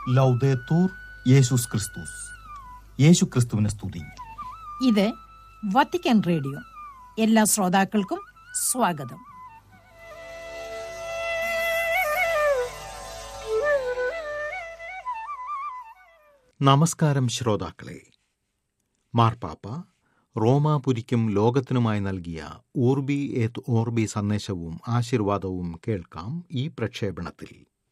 ലൗദേത്തൂർ യേശുസ് ക്രിസ്തുസ് യേശു ക്രിസ്തുവിനെ സ്തുതി ഇത് വത്തിക്കാൻ റേഡിയോ എല്ലാ ശ്രോതാക്കൾക്കും സ്വാഗതം നമസ്കാരം ശ്രോതാക്കളെ മാർപ്പാപ്പ റോമാപുരിക്കും ലോകത്തിനുമായി നൽകിയ ഊർബി ഏത് ഓർബി സന്ദേശവും ആശീർവാദവും കേൾക്കാം ഈ പ്രക്ഷേപണത്തിൽ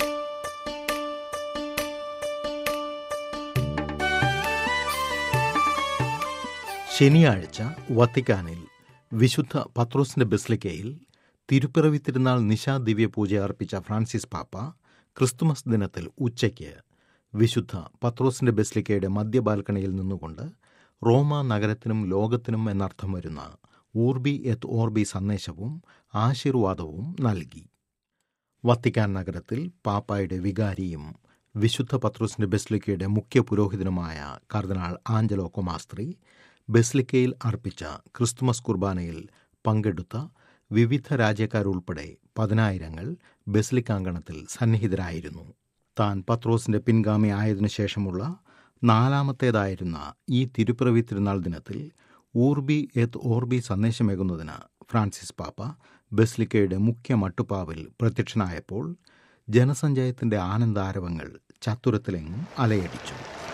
ശനിയാഴ്ച വത്തിക്കാനിൽ വിശുദ്ധ പത്രോസിന്റെ ബെസ്ലിക്കയിൽ തിരുപ്പിറവി തിരുനാൾ നിശാ ദിവ്യ പൂജ അർപ്പിച്ച ഫ്രാൻസിസ് പാപ്പ ക്രിസ്തുമസ് ദിനത്തിൽ ഉച്ചയ്ക്ക് വിശുദ്ധ പത്രോസിന്റെ ബെസ്ലിക്കയുടെ മധ്യ ബാൽക്കണിയിൽ നിന്നുകൊണ്ട് റോമ നഗരത്തിനും ലോകത്തിനും എന്നർത്ഥം വരുന്ന ഊർബി എത്ത് ഓർബി സന്ദേശവും ആശീർവാദവും നൽകി വത്തിക്കാൻ നഗരത്തിൽ പാപ്പായുടെ വികാരിയും വിശുദ്ധ പത്രോസിന്റെ ബെസ്ലിക്കയുടെ മുഖ്യ പുരോഹിതനുമായ കർദിനാൾ ആഞ്ചലോ കൊമാസ്ത്രി ബെസ്ലിക്കയിൽ അർപ്പിച്ച ക്രിസ്തുമസ് കുർബാനയിൽ പങ്കെടുത്ത വിവിധ രാജ്യക്കാരുൾപ്പെടെ പതിനായിരങ്ങൾ ബെസ്ലിക്കാങ്കണത്തിൽ സന്നിഹിതരായിരുന്നു താൻ പത്രോസിന്റെ പിൻഗാമി ആയതിനു ശേഷമുള്ള നാലാമത്തേതായിരുന്ന ഈ തിരുപ്പിറവി തിരുനാൾ ദിനത്തിൽ ഊർബി എത്ത് ഓർബി സന്ദേശമേകുന്നതിന് ഫ്രാൻസിസ് പാപ്പ ബെസ്ലിക്കയുടെ മുഖ്യ മട്ടുപ്പാവിൽ പ്രത്യക്ഷനായപ്പോൾ ജനസഞ്ചയത്തിന്റെ ആനന്ദാരവങ്ങൾ ചത്തുരത്തിലെങ്ങും അലയടിച്ചു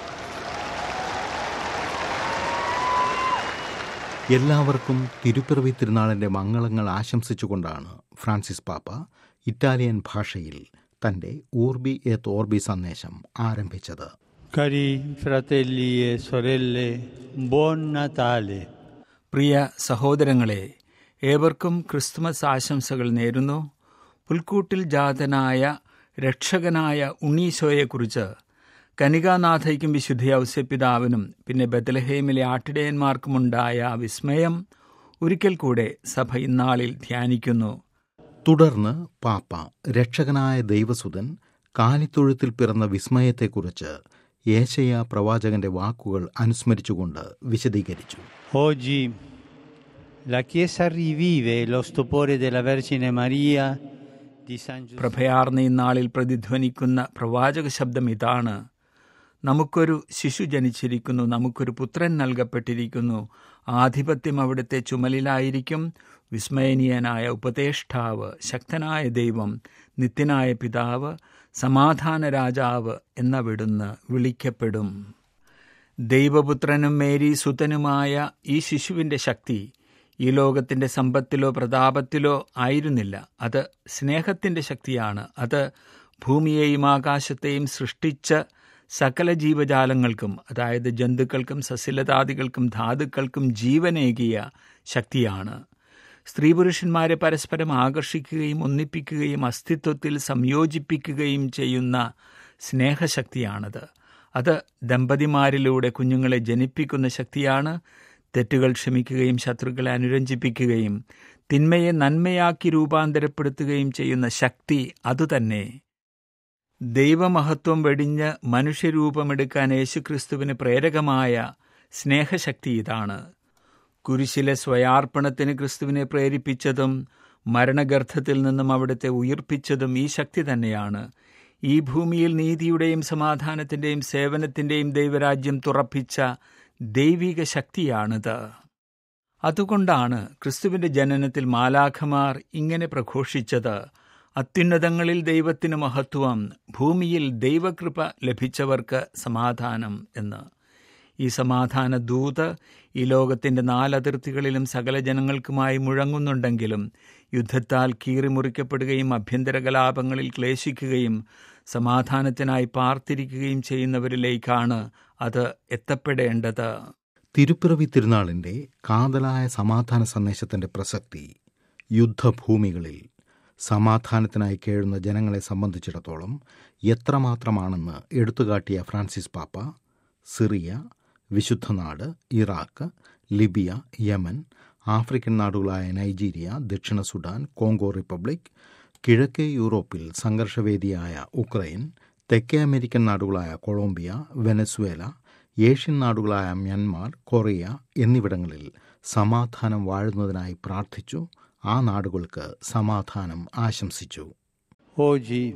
എല്ലാവർക്കും തിരുപ്പിറവി തിരുനാളിന്റെ മംഗളങ്ങൾ ആശംസിച്ചുകൊണ്ടാണ് ഫ്രാൻസിസ് പാപ്പ ഇറ്റാലിയൻ ഭാഷയിൽ തന്റെ ഊർബി എത്ത് ഓർബി സന്ദേശം ആരംഭിച്ചത് Cari fratelli e sorelle, buon Natale. പ്രിയ സഹോദരങ്ങളെ ഏവർക്കും ക്രിസ്തുമസ് ആശംസകൾ നേരുന്നു പുൽക്കൂട്ടിൽ ജാതനായ രക്ഷകനായ ഉണ്ണീശോയെക്കുറിച്ച് കനികാനാഥയ്ക്കും വിശുദ്ധ ഔസ്യപിതാവിനും പിന്നെ ബദലഹേമിലെ ആട്ടിടയന്മാർക്കുമുണ്ടായ ആ വിസ്മയം ഒരിക്കൽ കൂടെ സഭ ഇന്നാളിൽ ധ്യാനിക്കുന്നു തുടർന്ന് പാപ്പ രക്ഷകനായ ദൈവസുതൻ കാലിത്തൊഴുത്തിൽ പിറന്ന വിസ്മയത്തെക്കുറിച്ച് ഏശയ പ്രവാചകന്റെ വാക്കുകൾ അനുസ്മരിച്ചുകൊണ്ട് വിശദീകരിച്ചു Oggi la Chiesa rivive lo stupore della Vergine Maria di San Giuseppe. പ്രഭയാർന്ന ഇന്നാളിൽ പ്രതിധ്വനിക്കുന്ന പ്രവാചക ശബ്ദം ഇതാണ് നമുക്കൊരു ശിശു ജനിച്ചിരിക്കുന്നു നമുക്കൊരു പുത്രൻ നൽകപ്പെട്ടിരിക്കുന്നു ആധിപത്യം അവിടുത്തെ ചുമലിലായിരിക്കും വിസ്മയനീയനായ ഉപദേഷ്ടാവ് ശക്തനായ ദൈവം നിത്യനായ പിതാവ് സമാധാന രാജാവ് എന്നവിടുന്ന് വിളിക്കപ്പെടും ദൈവപുത്രനും മേരി സുതനുമായ ഈ ശിശുവിൻ്റെ ശക്തി ഈ ലോകത്തിൻ്റെ സമ്പത്തിലോ പ്രതാപത്തിലോ ആയിരുന്നില്ല അത് സ്നേഹത്തിൻ്റെ ശക്തിയാണ് അത് ഭൂമിയെയും ആകാശത്തെയും സൃഷ്ടിച്ച സകല ജീവജാലങ്ങൾക്കും അതായത് ജന്തുക്കൾക്കും സസ്യലതാദികൾക്കും ധാതുക്കൾക്കും ജീവനേകിയ ശക്തിയാണ് സ്ത്രീ പുരുഷന്മാരെ പരസ്പരം ആകർഷിക്കുകയും ഒന്നിപ്പിക്കുകയും അസ്തിത്വത്തിൽ സംയോജിപ്പിക്കുകയും ചെയ്യുന്ന സ്നേഹശക്തിയാണത് അത് ദമ്പതിമാരിലൂടെ കുഞ്ഞുങ്ങളെ ജനിപ്പിക്കുന്ന ശക്തിയാണ് തെറ്റുകൾ ക്ഷമിക്കുകയും ശത്രുക്കളെ അനുരഞ്ജിപ്പിക്കുകയും തിന്മയെ നന്മയാക്കി രൂപാന്തരപ്പെടുത്തുകയും ചെയ്യുന്ന ശക്തി അതുതന്നെ ദൈവമഹത്വം വെടിഞ്ഞ് മനുഷ്യരൂപമെടുക്കാൻ യേശുക്രിസ്തുവിന് പ്രേരകമായ സ്നേഹശക്തി ഇതാണ് കുരിശിലെ സ്വയാർപ്പണത്തിന് ക്രിസ്തുവിനെ പ്രേരിപ്പിച്ചതും മരണഗർഭത്തിൽ നിന്നും അവിടുത്തെ ഉയിർപ്പിച്ചതും ഈ ശക്തി തന്നെയാണ് ഈ ഭൂമിയിൽ നീതിയുടെയും സമാധാനത്തിൻ്റെയും സേവനത്തിൻ്റെയും ദൈവരാജ്യം തുറപ്പിച്ച ദൈവിക ശക്തിയാണിത് അതുകൊണ്ടാണ് ക്രിസ്തുവിന്റെ ജനനത്തിൽ മാലാഖമാർ ഇങ്ങനെ പ്രഘോഷിച്ചത് അത്യുന്നതങ്ങളിൽ ദൈവത്തിന് മഹത്വം ഭൂമിയിൽ ദൈവകൃപ ലഭിച്ചവർക്ക് സമാധാനം എന്ന് ഈ സമാധാന ദൂത് ഈ ലോകത്തിന്റെ നാലതിർത്തികളിലും സകല ജനങ്ങൾക്കുമായി മുഴങ്ങുന്നുണ്ടെങ്കിലും യുദ്ധത്താൽ കീറിമുറിക്കപ്പെടുകയും അഭ്യന്തര കലാപങ്ങളിൽ ക്ലേശിക്കുകയും സമാധാനത്തിനായി പാർത്തിരിക്കുകയും ചെയ്യുന്നവരിലേക്കാണ് അത് എത്തപ്പെടേണ്ടത് തിരുപ്പിറവി തിരുനാളിന്റെ കാതലായ സമാധാന സന്ദേശത്തിന്റെ പ്രസക്തി യുദ്ധഭൂമികളിൽ സമാധാനത്തിനായി കേഴുന്ന ജനങ്ങളെ സംബന്ധിച്ചിടത്തോളം എത്രമാത്രമാണെന്ന് എടുത്തുകാട്ടിയ ഫ്രാൻസിസ് പാപ്പ സിറിയ വിശുദ്ധനാട് ഇറാഖ് ലിബിയ യമൻ ആഫ്രിക്കൻ നാടുകളായ നൈജീരിയ ദക്ഷിണ സുഡാൻ കോങ്കോ റിപ്പബ്ലിക് കിഴക്കേ യൂറോപ്പിൽ സംഘർഷവേദിയായ ഉക്രൈൻ തെക്കേ അമേരിക്കൻ നാടുകളായ കൊളംബിയ വെനസ്വേല ഏഷ്യൻ നാടുകളായ മ്യാൻമാർ കൊറിയ എന്നിവിടങ്ങളിൽ സമാധാനം വാഴുന്നതിനായി പ്രാർത്ഥിച്ചു ആ നാടുകൾക്ക് സമാധാനം ആശംസിച്ചു Oggi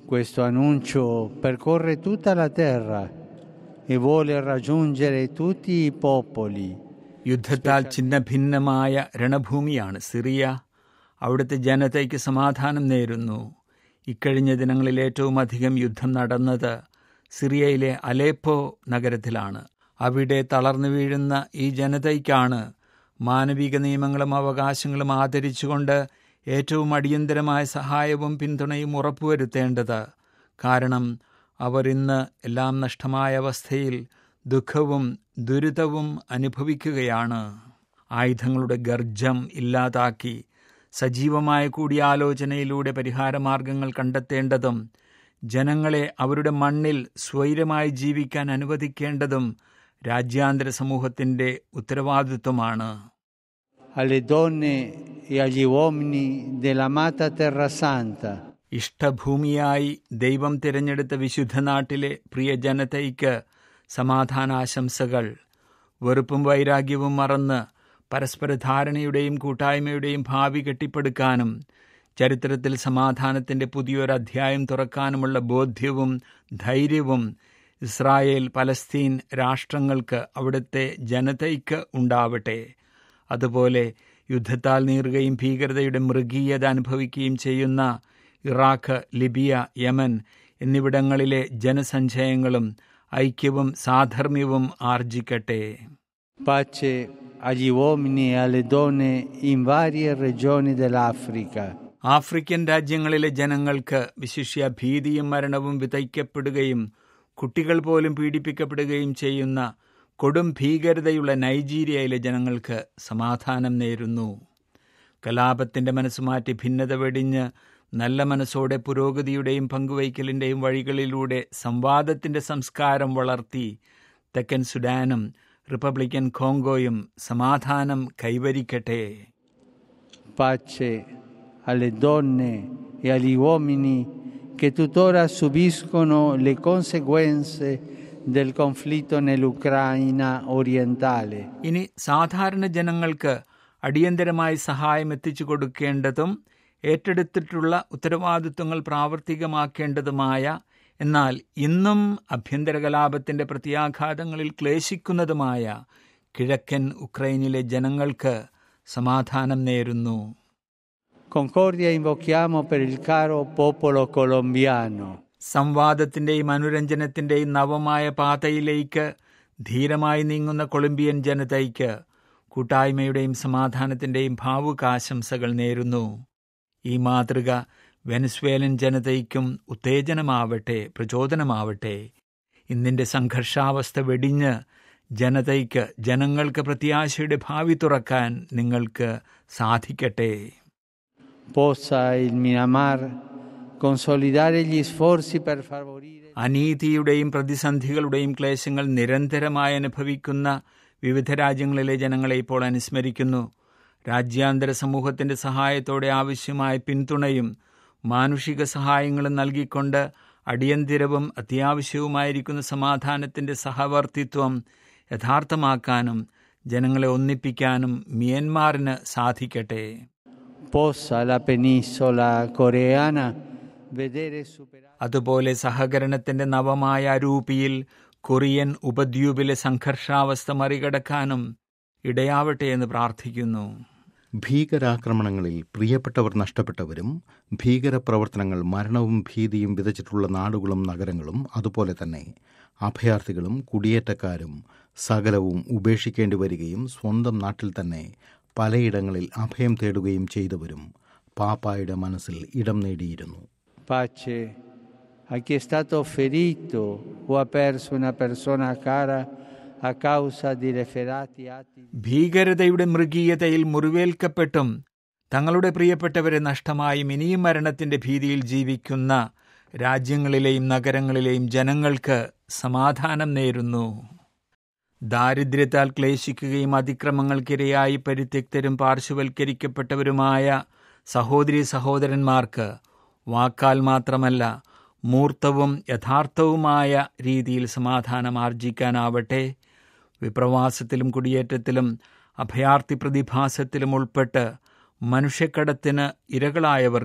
Questo annuncio percorre tutta la terra e vuole raggiungere tutti i popoli. യുദ്ധത്താൽ ചിന്ന ഭിന്നമായ രണഭൂമിയാണ് സിറിയ അവിടുത്തെ ജനതയ്ക്ക് സമാധാനം നേരുന്നു ഇക്കഴിഞ്ഞ ദിനങ്ങളിൽ ഏറ്റവും അധികം യുദ്ധം നടന്നത് സിറിയയിലെ അലേപ്പോ നഗരത്തിലാണ് അവിടെ തളർന്നു വീഴുന്ന ഈ ജനതയ്ക്കാണ് മാനവിക നിയമങ്ങളും അവകാശങ്ങളും ആദരിച്ചുകൊണ്ട് ഏറ്റവും അടിയന്തരമായ സഹായവും പിന്തുണയും ഉറപ്പുവരുത്തേണ്ടത് കാരണം അവർ ഇന്ന് എല്ലാം നഷ്ടമായ അവസ്ഥയിൽ ദുഃഖവും ദുരിതവും അനുഭവിക്കുകയാണ് ആയുധങ്ങളുടെ ഗർജം ഇല്ലാതാക്കി സജീവമായ കൂടിയാലോചനയിലൂടെ പരിഹാരമാർഗങ്ങൾ കണ്ടെത്തേണ്ടതും ജനങ്ങളെ അവരുടെ മണ്ണിൽ സ്വൈരമായി ജീവിക്കാൻ അനുവദിക്കേണ്ടതും രാജ്യാന്തര സമൂഹത്തിൻ്റെ ഉത്തരവാദിത്വമാണ് alle donne e agli uomini dell'amata Terra Santa, ഇഷ്ടഭൂമിയായി ദൈവം തിരഞ്ഞെടുത്ത വിശുദ്ധ നാട്ടിലെ പ്രിയ ജനതയ്ക്ക് സമാധാനാശംസകൾ വെറുപ്പും വൈരാഗ്യവും മറന്ന് പരസ്പര ധാരണയുടെയും കൂട്ടായ്മയുടെയും ഭാവി കെട്ടിപ്പടുക്കാനും ചരിത്രത്തിൽ സമാധാനത്തിൻ്റെ പുതിയൊരു അധ്യായം തുറക്കാനുമുള്ള ബോധ്യവും ധൈര്യവും ഇസ്രായേൽ പലസ്തീൻ രാഷ്ട്രങ്ങൾക്ക് അവിടുത്തെ ജനതയ്ക്ക് ഉണ്ടാവട്ടെ അതുപോലെ യുദ്ധത്താൽ നീറുകയും ഭീകരതയുടെ മൃഗീയത അനുഭവിക്കുകയും ചെയ്യുന്ന ഇറാഖ് ലിബിയ യമൻ എന്നിവിടങ്ങളിലെ ജനസഞ്ചയങ്ങളും ഐക്യവും സാധർമ്മ്യവും ആർജിക്കട്ടെ pace agli uomini e alle donne in varie regioni dell'Africa, African രാജ്യങ്ങളിലെ ജനങ്ങൾക്ക് വിശിഷ്യ ഭീതിയും മരണവും വിതയ്ക്കപ്പെടുകയും കുട്ടികൾ പോലും പീഡിപ്പിക്കപ്പെടുകയും ചെയ്യുന്ന കൊടും ഭീകരതയുള്ള നൈജീരിയയിലെ ജനങ്ങൾക്ക് സമാധാനം നേരുന്നു കലാപത്തിന്റെ മനസ്സുമാറ്റി ഭിന്നത വെടിഞ്ഞ് നല്ല മനസ്സോടെ പുരോഗതിയുടെയും പങ്കുവയ്ക്കലിന്റെയും വഴികളിലൂടെ സംവാദത്തിന്റെ സംസ്കാരം വളർത്തി തെക്കൻ സുഡാനും റിപ്പബ്ലിക്കൻ കോങ്കോയും സമാധാനം കൈവരിക്കട്ടെ pace alle donne e agli uomini che tuttora subiscono le conseguenze del conflitto nell'Ucraina orientale. ഇനി സാധാരണ ജനങ്ങൾക്ക് അടിയന്തരമായി സഹായം എത്തിച്ചു കൊടുക്കേണ്ടതും ഏറ്റെടുത്തിട്ടുള്ള ഉത്തരവാദിത്വങ്ങൾ പ്രാവർത്തികമാക്കേണ്ടതുമായ എന്നാൽ ഇന്നും ആഭ്യന്തര കലാപത്തിന്റെ പ്രത്യാഘാതങ്ങളിൽ ക്ലേശിക്കുന്നതുമായ കിഴക്കൻ ഉക്രൈനിലെ ജനങ്ങൾക്ക് സമാധാനം നേരുന്നു Concordia invochiamo per il caro popolo colombiano, സംവാദത്തിന്റെയും അനുരഞ്ജനത്തിന്റെയും നവമായ പാതയിലേക്ക് ധീരമായി നീങ്ങുന്ന കൊളംബിയൻ ജനതയ്ക്ക് കൂട്ടായ്മയുടെയും സമാധാനത്തിന്റെയും ഭാവുകാശംസകൾ നേരുന്നു ഈ മാതൃക വെനസ്വേലൻ ജനതയ്ക്കും ഉത്തേജനമാവട്ടെ പ്രചോദനമാവട്ടെ ഇന്നിന്റെ സംഘർഷാവസ്ഥ വെടിഞ്ഞ് ജനതയ്ക്ക് ജനങ്ങൾക്ക് പ്രത്യാശയുടെ ഭാവി തുറക്കാൻ നിങ്ങൾക്ക് സാധിക്കട്ടെ possa il Myanmar consolidare gli sforzi per favorire അനീതിയുടെയും പ്രതിസന്ധികളുടെയും ക്ലേശങ്ങൾ നിരന്തരമായി അനുഭവിക്കുന്ന വിവിധ രാജ്യങ്ങളിലെ ജനങ്ങളെ ഇപ്പോൾ അനുസ്മരിക്കുന്നു രാജ്യാന്തര സമൂഹത്തിന്റെ സഹായത്തോടെ ആവശ്യമായ പിന്തുണയും മാനുഷിക സഹായങ്ങളും നൽകിക്കൊണ്ട് അടിയന്തിരവും അത്യാവശ്യവുമായിരിക്കുന്ന സമാധാനത്തിന്റെ സഹവർത്തിത്വം യഥാർത്ഥമാക്കാനും ജനങ്ങളെ ഒന്നിപ്പിക്കാനും മിയന്മാറിന് സാധിക്കട്ടെ possa la penisola coreana vedere superare അതുപോലെ സഹകരണത്തിന്റെ നവമായ അരൂപിയിൽ കൊറിയൻ ഉപദ്വീപിലെ സംഘർഷാവസ്ഥ മറികടക്കാനും ഇടയാവട്ടെ എന്ന് പ്രാർത്ഥിക്കുന്നു ഭീകരാക്രമണങ്ങളിൽ പ്രിയപ്പെട്ടവർ നഷ്ടപ്പെട്ടവരും ഭീകരപ്രവർത്തനങ്ങൾ മരണവും ഭീതിയും വിതച്ചിട്ടുള്ള നാടുകളും നഗരങ്ങളും അതുപോലെ തന്നെ അഭയാർത്ഥികളും കുടിയേറ്റക്കാരും സകലവും ഉപേക്ഷിക്കേണ്ടി വരികയും സ്വന്തം നാട്ടിൽ തന്നെ പലയിടങ്ങളിൽ അഭയം തേടുകയും ചെയ്തവരും പാപ്പായുടെ മനസ്സിൽ ഇടം നേടിയിരുന്നു pace a chi è stato ferito o ha perso una persona cara a causa di referati atti di ഭീകരതയുടെ മൃഗീയതയിൽ മുറിവേൽക്കപ്പെട്ടും തങ്ങളുടെ പ്രിയപ്പെട്ടവരെ നഷ്ടമായും ഇനിയും മരണത്തിന്റെ ഭീതിയിൽ ജീവിക്കുന്ന രാജ്യങ്ങളിലെയും നഗരങ്ങളിലെയും ജനങ്ങൾക്ക് സമാധാനം നേരുന്നു ദാരിദ്ര്യത്താൽ ക്ലേശിക്കുകയും അതിക്രമങ്ങൾക്കിരയായി പരിത്യക്തരും പാർശ്വവൽക്കരിക്കപ്പെട്ടവരുമായ സഹോദരി സഹോദരന്മാർക്ക് വാക്കാൽ മാത്രമല്ല മൂർത്തവും യഥാർത്ഥവുമായ രീതിയിൽ സമാധാനം ആർജിക്കാനാവട്ടെ വിപ്രവാസത്തിലും കുടിയേറ്റത്തിലും അഭയാർത്ഥി പ്രതിഭാസത്തിലും ഉൾപ്പെട്ട് മനുഷ്യക്കടത്തിന് ഇരകളായവർക്ക്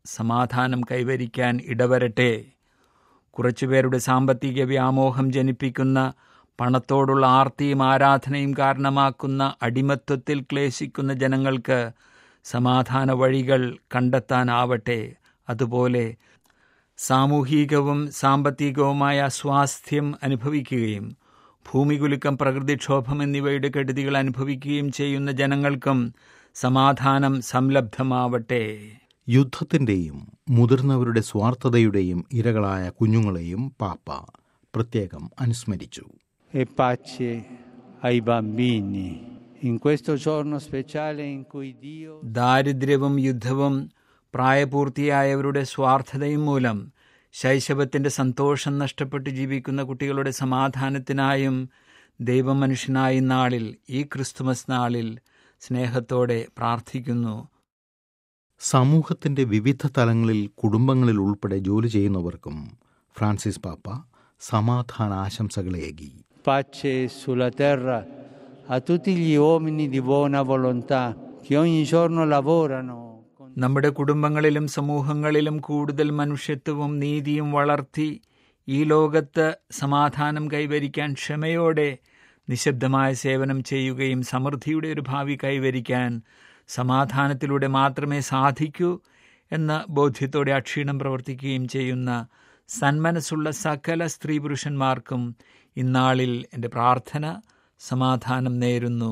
സമാധാനം കൈവരിക്കാൻ ഇടവരട്ടെ കുറച്ചുപേരുടെ സാമ്പത്തിക വ്യാമോഹം ജനിപ്പിക്കുന്ന പണത്തോടുള്ള ആർത്തിയും ആരാധനയും കാരണമാക്കുന്ന അടിമത്വത്തിൽ ക്ലേശിക്കുന്ന ജനങ്ങൾക്ക് സമാധാന വഴികൾ കണ്ടെത്താനാവട്ടെ അതുപോലെ സാമൂഹികവും സാമ്പത്തികവുമായ സ്വാസ്ഥ്യം അനുഭവിക്കുകയും ഭൂമികുലുക്കം പ്രകൃതിക്ഷോഭം എന്നിവയുടെ കെടുതികൾ അനുഭവിക്കുകയും ചെയ്യുന്ന ജനങ്ങൾക്കും സമാധാനം സംലബ്ധമാവട്ടെ യുദ്ധത്തിൻ്റെയും മുതിർന്നവരുടെ സ്വാർത്ഥതയുടെയും ഇരകളായ കുഞ്ഞുങ്ങളെയും പാപ്പ പ്രത്യേകം അനുസ്മരിച്ചു e pace ai bambini. In questo giorno speciale in cui Dio ദാരിദ്ര്യവും യുദ്ധവും പ്രായപൂർത്തിയായവരുടെ സ്വാർത്ഥതയും മൂലം ശൈശവത്തിന്റെ സന്തോഷം നഷ്ടപ്പെട്ട് ജീവിക്കുന്ന കുട്ടികളുടെ സമാധാനത്തിനായും ദൈവമനുഷ്യനായി നാളിൽ ഈ ക്രിസ്തുമസ് നാളിൽ സ്നേഹത്തോടെ പ്രാർത്ഥിക്കുന്നു സമൂഹത്തിന്റെ വിവിധ തലങ്ങളിൽ കുടുംബങ്ങളിൽ ഉൾപ്പെടെ ജോലി ചെയ്യുന്നവർക്കും ഫ്രാൻസിസ് പാപ്പ സമാധാന ആശംസകളേകി pace sulla terra a tutti gli uomini di buona volontà che ogni giorno lavorano con നമ്മുടെ കുടുംബങ്ങളിലും സമൂഹങ്ങളിലും കൂടുതൽ മനുഷ്യത്വവും നീതിയും വളർത്തി ഈ ലോകത്ത് സമാധാനം കൈവരിക്കാൻ ക്ഷമയോടെ നിശബ്ദമായ സേവനം ചെയ്യുകയും സമൃദ്ധിയുടെ ഒരു ഭാവി കൈവരിക്കാൻ സമാധാനത്തിലൂടെ മാത്രമേ സാധിക്കൂ എന്ന ബോധ്യത്തോടെ അക്ഷീണം പ്രവർത്തിക്കുകയും ചെയ്യുന്ന സന്മനസ്സുള്ള സകല സ്ത്രീ പുരുഷന്മാർക്കും ഇന്നാളിൽ എൻ്റെ പ്രാർത്ഥന സമാധാനം നേരുന്നു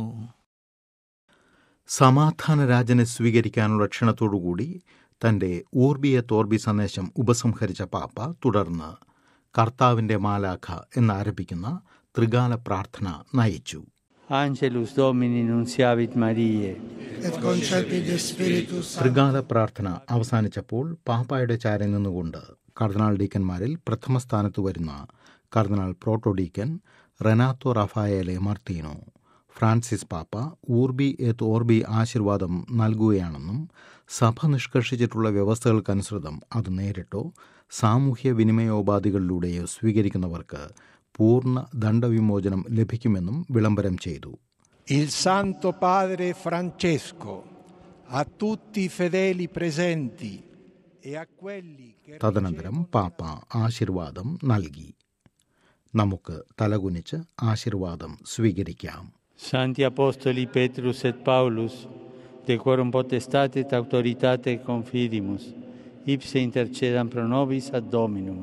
സമാധാന രാജനെ സ്വീകരിക്കാനുള്ള ക്ഷണത്തോടുകൂടി തന്റെ ഊർബിയ തോർബി സന്ദേശം ഉപസംഹരിച്ച പാപ്പ തുടർന്ന് കർത്താവിന്റെ മാലാഖ എന്നാരംഭിക്കുന്ന ത്രികാല പ്രാർത്ഥന നയിച്ചു Angelus Domini Nunciavit Mariae. et concepit Spiritus ത്രികാല പ്രാർത്ഥന അവസാനിച്ചപ്പോൾ പാപ്പായുടെ ചാരി നിന്നുകൊണ്ട് കർദിനാൾ ഡീക്കന്മാരിൽ പ്രഥമ സ്ഥാനത്ത് വരുന്ന cardinal proto deacon Renato Raffaele Martino Francis പാപ്പ ഊർബി എത്ത് ഓർബി ആശീർവാദം നൽകുകയാണെന്നും സഭ നിഷ്കർഷിച്ചിട്ടുള്ള വ്യവസ്ഥകൾക്കനുസൃതം അത് നേരിട്ടോ സാമൂഹ്യ വിനിമയോപാധികളിലൂടെയോ സ്വീകരിക്കുന്നവർക്ക് പൂർണ്ണ ദണ്ഡവിമോചനം ലഭിക്കുമെന്നും വിളംബരം ചെയ്തു il Santo Padre Francesco a tutti i fedeli presenti e a quelli che തദനന്തരം പാപ്പ ആശീർവാദം നൽകി നമുക്ക് തലകുനിച്ച് ആശീർവാദം സ്വീകരിക്കാം Santi Apostoli Petrus et Paulus, de quorum potestate et autoritate confidimus, ipse intercedam pro nobis ad Dominum.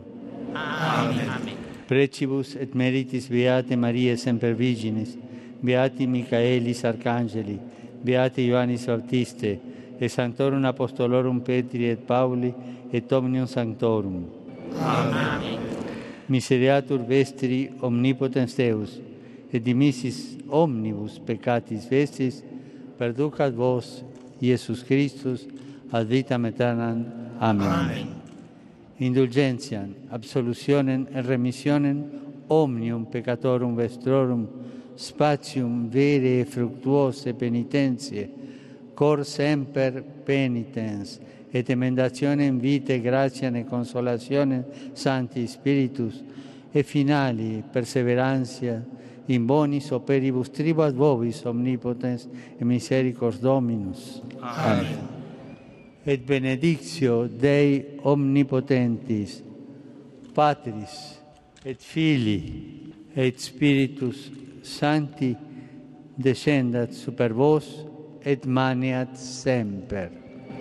Amen. Precibus et meritis Beate Maria Semper Virginis, Beati Michaelis Arcangeli, Beati Ioannis Baptiste, et Sanctorum Apostolorum Petri et Pauli, et Omnium Sanctorum. Amen. Miseriatur vestri omnipotens Deus, et dimissis omnibus peccatis vestis, perducat vos, Iesus Christus, ad vitam aeternam. Amen. Indulgentiam, absolutionem et remissionem omnium peccatorum vestrorum, spatium vere e fructuose penitentiae, cor semper penitens, et emendationem vitae gratiam et consolationem Sancti Spiritus, et finali perseverantia in bonis operibus tribuat vobis omnipotens et misericors Dominus. Amen. Et benedictio Dei omnipotentis, Patris et Filii et Spiritus Sancti descendat super vos et maniat semper.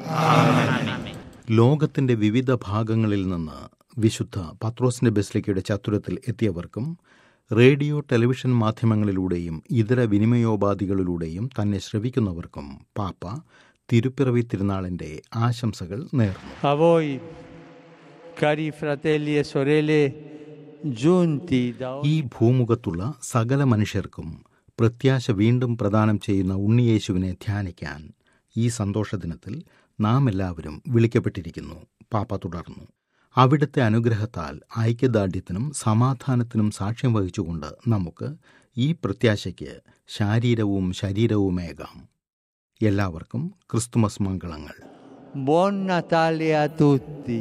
ലോകത്തിന്റെ വിവിധ ഭാഗങ്ങളിൽ നിന്ന് വിശുദ്ധ പത്രോസിന്റെ ബസ്ലിക്കയുടെ ചത്തുരത്തിൽ എത്തിയവർക്കും radio television മാധ്യമങ്ങളിലൂടെയും ഇതര വിനിമയോപാധികളിലൂടെയും തന്നെ ശ്രവിക്കുന്നവർക്കും പാപ്പ തിരുപ്പിറവി തിരുനാളിന്റെ ആശംസകൾ നേർന്നു A voi, cari fratelli e sorelle, giunti da ഈ ഭൂമുഖത്തുള്ള സകല മനുഷ്യർക്കും പ്രത്യാശ വീണ്ടും പ്രദാനം ചെയ്യുന്ന ഉണ്ണിയേശുവിനെ ധ്യാനിക്കാൻ ഈ സന്തോഷദിനത്തിൽ നാം എല്ലാവരും വിളിക്കപ്പെട്ടിരിക്കുന്നു പാപ്പ തുടർന്നു അവിടുത്തെ അനുഗ്രഹത്താൽ ഐക്യദാർഢ്യത്തിനും സമാധാനത്തിനും സാക്ഷ്യം വഹിച്ചുകൊണ്ട് നമുക്ക് ഈ പ്രത്യാശയ്ക്ക് ശാരീരവും ശരീരവുമേകാം എല്ലാവർക്കും ക്രിസ്തുമസ് മംഗളങ്ങൾ Buon Natale a tutti.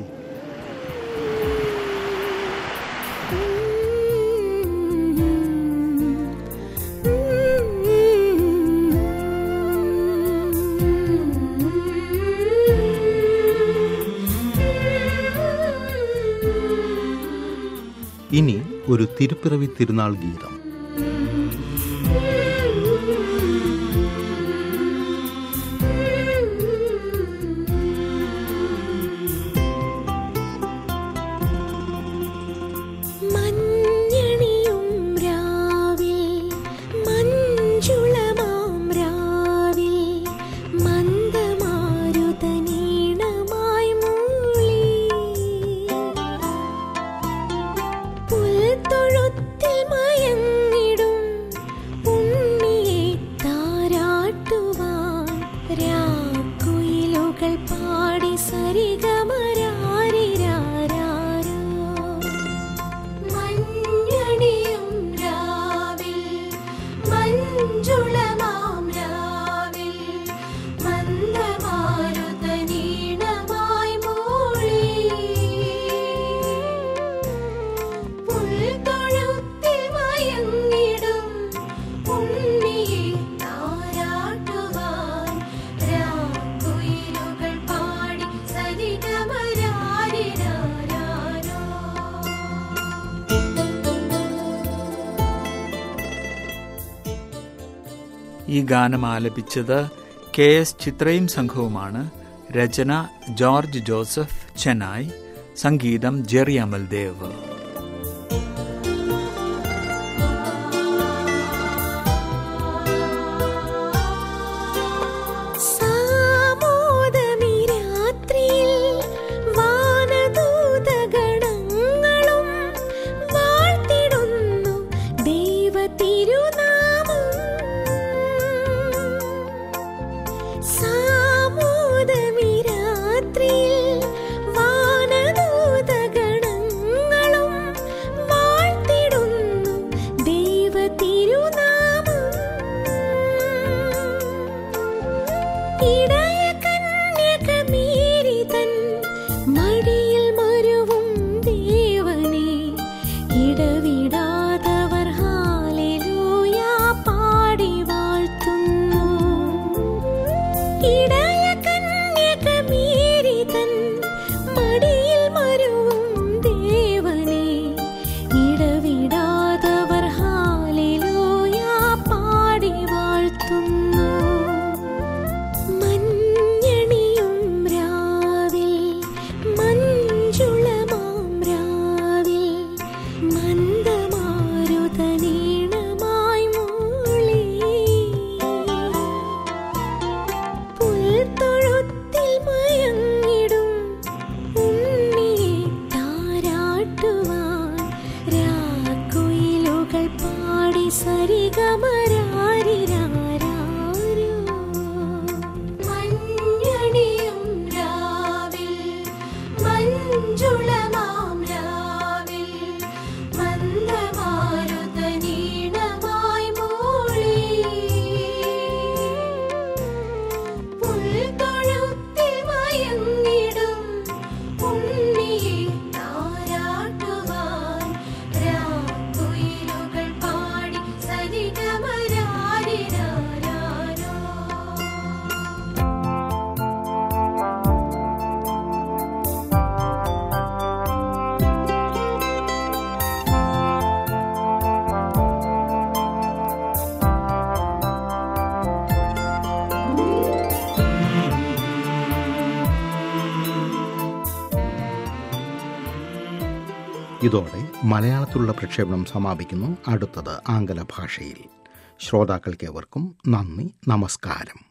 ഇനി ഒരു തിരുപ്പിറവി തിരുനാൾ ഗീതം മഞ്ഞണിയും രാവിൽ മഞ്ജുളമാം രാവിൽ മന്ദമാരുതനീണമായി മൂളി പുൽത്തൊഴുത്തിൽ മയങ്ങിടും ഉണ്ണിയെ താരാട്ടുവാൻ രാക്കുയിലുകൾ പാടി സരിഗമരാരിരാരോ മഞ്ഞണിയും രാവിൽ മഞ്ജുളമാം രാവിൽ മന്ദമാരുതനീണമായി മൂളി പുൽത്തൊഴുത്തിൽ മയങ്ങിടും ഉണ്ണിയെ താരാട്ടുവാൻ രാക്കുയിലുകൾ പാടി സരിഗമരാരിരാരോ ഈ ഗാനം ആലപിച്ചത് കെ എസ് ചിത്രയും സംഘവുമാണ് രചന ജോർജ് ജോസഫ് ചെന്നായ് സംഗീതം ജെറി അമൽദേവ് സാമോദമി രാത്രിയിൽ വാനദൂതഗണങ്ങളും വാഴ്ത്തിടുന്നു ദൈവതിരുനാമം സാമോദമി രാത്രിയിൽ വാനദൂതഗണങ്ങളും വാഴ്ത്തിടുന്നു ദൈവതിരുനാമം ഇടയ കന്യകമേരി തൻ മടിയിൽ മരുവും ദേവനെ ഇടവിടാതവർ ഹാലേലൂയ പാടി വാഴ്ത്തുന്നു ഇടയ കന്യകമേരി തൻ മടിയിൽ മരുവും ദേവനെ ഇടവിടാതവർ ഹാലേലൂയ പാടി വാഴ്ത്തുന്നു മഞ്ഞണിയും രാവിൽ മഞ്ജുളമാം രാവിൽ മന്ദമാരുതനീണമായി മൂളി പുൽത്തൊഴുത്തിൽ മയങ്ങിടും ഉണ്ണിയെ താരാട്ടുവാൻ രാക്കുയിലുകൾ പാടി സരിഗമരാരിരാരോ മഞ്ഞണിയും രാവിൽ മഞ്ജുളമാം രാവിൽ മന്ദമാരുതനീണമായി മൂളി പുൽത്തൊഴുത്തിൽ മയങ്ങിടും ഉണ്ണിയെ താരാട്ടുവാൻ രാക്കുയിലുകൾ പാടി സരിഗമരാരിരാരോ ഇതോടെ മലയാളത്തിലുള്ള പ്രക്ഷേപണം സമാപിക്കുന്നു അടുത്തത് ആംഗല ഭാഷയിൽ ശ്രോതാക്കൾക്കേവർക്കും നന്ദി നമസ്കാരം